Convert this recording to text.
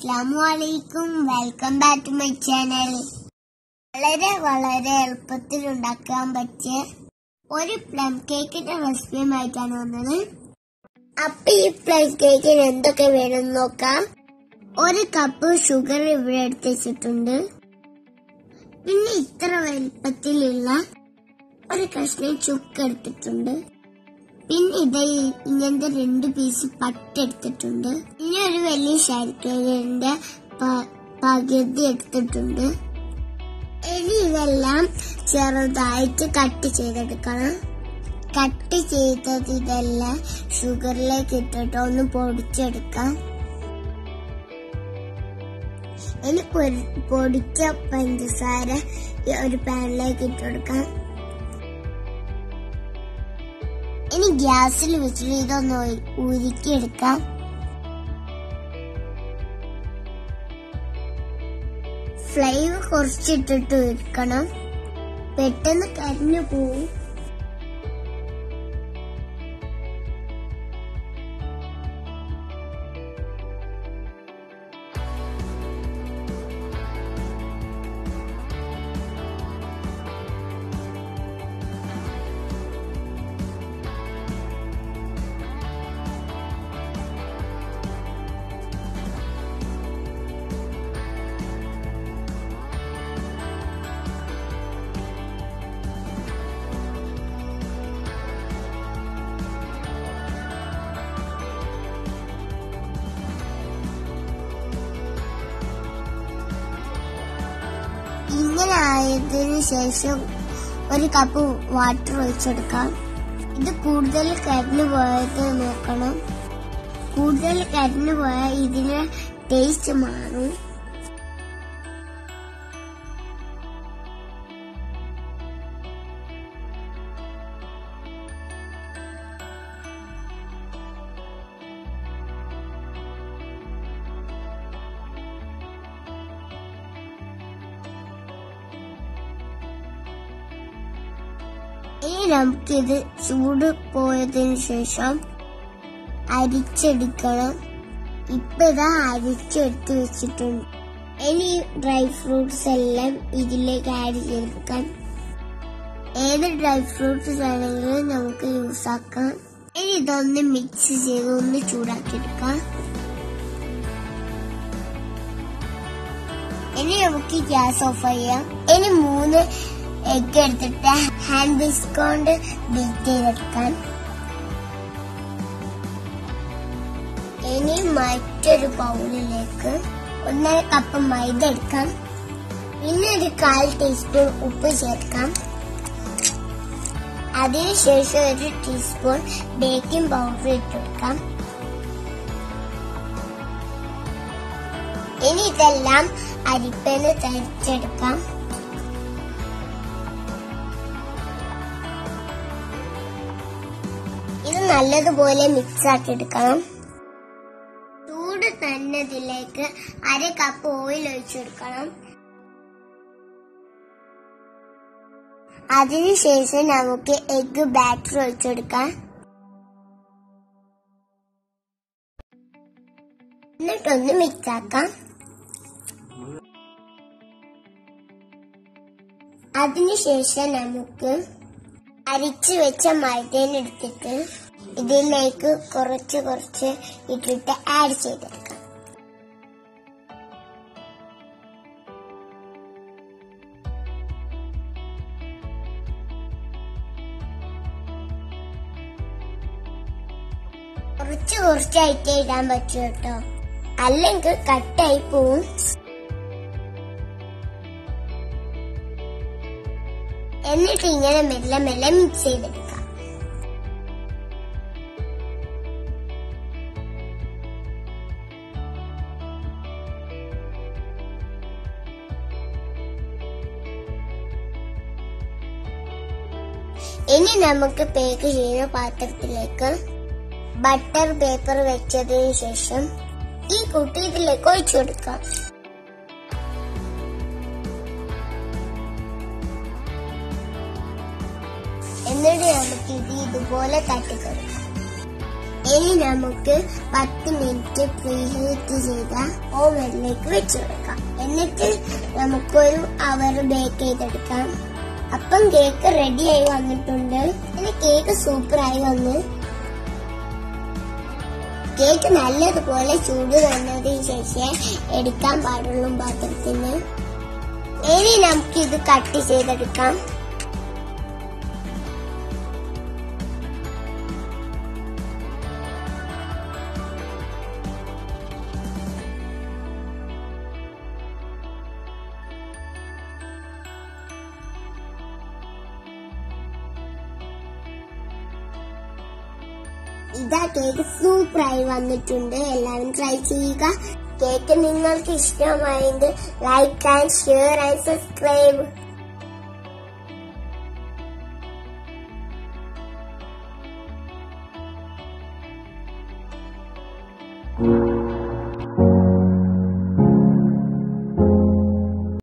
അസ്സാമു അലൈക്കും welcome back to my channel വളരെ വളരെ എളുപ്പത്തിൽ ഉണ്ടാക്കാൻ പറ്റിയ ഒരു പ്ലം കേക്കിന്റെ റെസിപ്പിയുമായിട്ടാണ് വന്നത് അപ്പൊ ഈ പ്ലം കേക്കിന് എന്തൊക്കെ വേണമെന്ന് നോക്കാം ഒരു കപ്പ് ഷുഗർ ഇവിടെ എടുത്ത് വെച്ചിട്ടുണ്ട് പിന്നെ ഇത്ര വലുപ്പത്തിലുള്ള ഒരു കഷ്ണം ചുക്ക് എടുത്തിട്ടുണ്ട് പിന്നെ ഇത് ഇങ്ങനത്തെ രണ്ട് പീസ് പട്ട് എടുത്തിട്ടുണ്ട് പിന്നെ ഒരു വലിയ ശർക്കരന്റെ പ- പകുതി എടുത്തിട്ടുണ്ട് ഇനി ഇതെല്ലാം ചെറുതായിട്ട് കട്ട് ചെയ്തെടുക്കണം കട്ട് ചെയ്തത് ഇതെല്ലാം ഷുഗറിലേക്ക് ഇട്ടിട്ട് ഒന്ന് പൊടിച്ചെടുക്കാം ഇനി പൊരി- പൊടിച്ച പഞ്ചസാര ഈ ഒരു പാനിലേക്ക് ഇട്ടുകൊടുക്കാം ഇനി ഗ്യാസിൽ വെച്ചിട്ട് ഇതൊന്ന് ഒ- ഉരുക്കിയെടുക്കാം ഫ്ലെയിം കുറച്ചിട്ടിട്ട് ഉരുക്കണം പെട്ടെന്ന് കരിഞ്ഞു പോവും ഇങ്ങനെ ആയതിനു ശേഷം ഒരു കപ്പ് വാട്ടർ ഒഴിച്ചെടുക്കാം ഇത് കൂടുതൽ കരിഞ്ഞു പോയത് നോക്കണം കൂടുതൽ കരിഞ്ഞു പോയാൽ ഇതിന് ടേസ്റ്റ് മാറും ഇനി നമുക്കിത് ചൂട് പോയതിനു ശേഷം അരിച്ചെടുക്കണം ഇപ്പൊ ഇതാ അരിച്ചെടുത്ത് വെച്ചിട്ടുണ്ട് ഇനി ഡ്രൈ ഫ്രൂട്ട്സ് എല്ലാം ഇതിലേക്ക് ആഡ് ചെയ്തെടുക്കാം ഏത് ഡ്രൈ ഫ്രൂട്ട്സ് വേണമെങ്കിലും നമുക്ക് യൂസ് ആക്കാം ഇനി ഇതൊന്ന് മിക്സ് ചെയ്ത് ഒന്ന് ചൂടാക്കി എടുക്കാം ഇനി നമുക്ക് ഗ്യാസ് ഓഫ് ചെയ്യാം ഇനി മൂന്ന് എഗ് എടുത്തിട്ട് ഹാൻഡ് വിസ്ക് കൊണ്ട് ബീറ്റ് ചെയ്തെടുക്കാൻ ഇനി മറ്റൊരു ബൗളിലേക്ക് ഒന്നര കപ്പ് മൈദ എടുക്കാം പിന്നെ ഒരു കാൽ ടീസ്പൂൺ ഉപ്പ് ചേർക്കാം അതിനുശേഷം ഒരു ടീസ്പൂൺ ബേക്കിംഗ് പൗഡർ ഇട്ടുകൊടുക്കാം ഇനി ഇതെല്ലാം അരിപ്പന് തരിച്ചെടുക്കാം ഇത് നല്ലതുപോലെ മിക്സ് ആക്കി എടുക്കണം ചൂട് തന്നതിലേക്ക് അര കപ്പ് ഓയിൽ ഒഴിച്ചെടുക്കണം അതിനുശേഷം നമുക്ക് എഗ് ബാറ്റർ ഒഴിച്ചെടുക്കാം എന്നിട്ടൊന്ന് മിക്സ് ആക്കാം അതിനുശേഷം നമുക്ക് അരിച്ചു വെച്ച മൈദേന എടുത്തിട്ട് ഇതിലേക്ക് കുറച്ച് കുറച്ച് ഇട്ടിട്ട് ആഡ് ചെയ്തെടുക്കാം കുറച്ച് കുറച്ചായിട്ടേ ഇടാൻ പറ്റൂ കേട്ടോ അല്ലെങ്കിൽ കട്ടായി പോവും എന്നിട്ട് ഇങ്ങനെ മെല്ലെ മെല്ലെ മിക്സ് ചെയ്തെടുക്കാം ഇനി നമുക്ക് പേക്ക് ചെയ്യുന്ന പാത്രത്തിലേക്ക് ബട്ടർ പേപ്പർ വെച്ചതിന് ശേഷം ഈ കുട്ടി ഇതിലേക്ക് ഒഴിച്ചു കൊടുക്കാം എന്നിട്ട് നമുക്ക് ഇത് ഇതുപോലെ തട്ടിക്കൊടുക്കാം ഇനി നമുക്ക് പത്ത് മിനിറ്റ് പ്രീ ഹീറ്റ് ചെയ്ത ഓവനിലേക്ക് വെച്ച് കൊടുക്കാം എന്നിട്ട് നമുക്കൊരു അവർ ബേക്ക് ചെയ്തെടുക്കാം അപ്പം കേക്ക് റെഡി ആയി വന്നിട്ടുണ്ട് പിന്നെ കേക്ക് സൂപ്പറായി വന്ന് കേക്ക് നല്ലതുപോലെ ചൂട് വന്നതിന് ശേഷം എടുക്കാൻ പാടുള്ളൂ പാത്രത്തിന് ഇനി നമുക്ക് ഇത് കട്ട് ചെയ്തെടുക്കാം ഇതാ കേക്ക് സൂപ്പറായി വന്നിട്ടുണ്ട് എല്ലാവരും ട്രൈ ചെയ്യുക കേക്ക് നിങ്ങൾക്ക് ഇഷ്ടമായെങ്കിൽ like and share and subscribe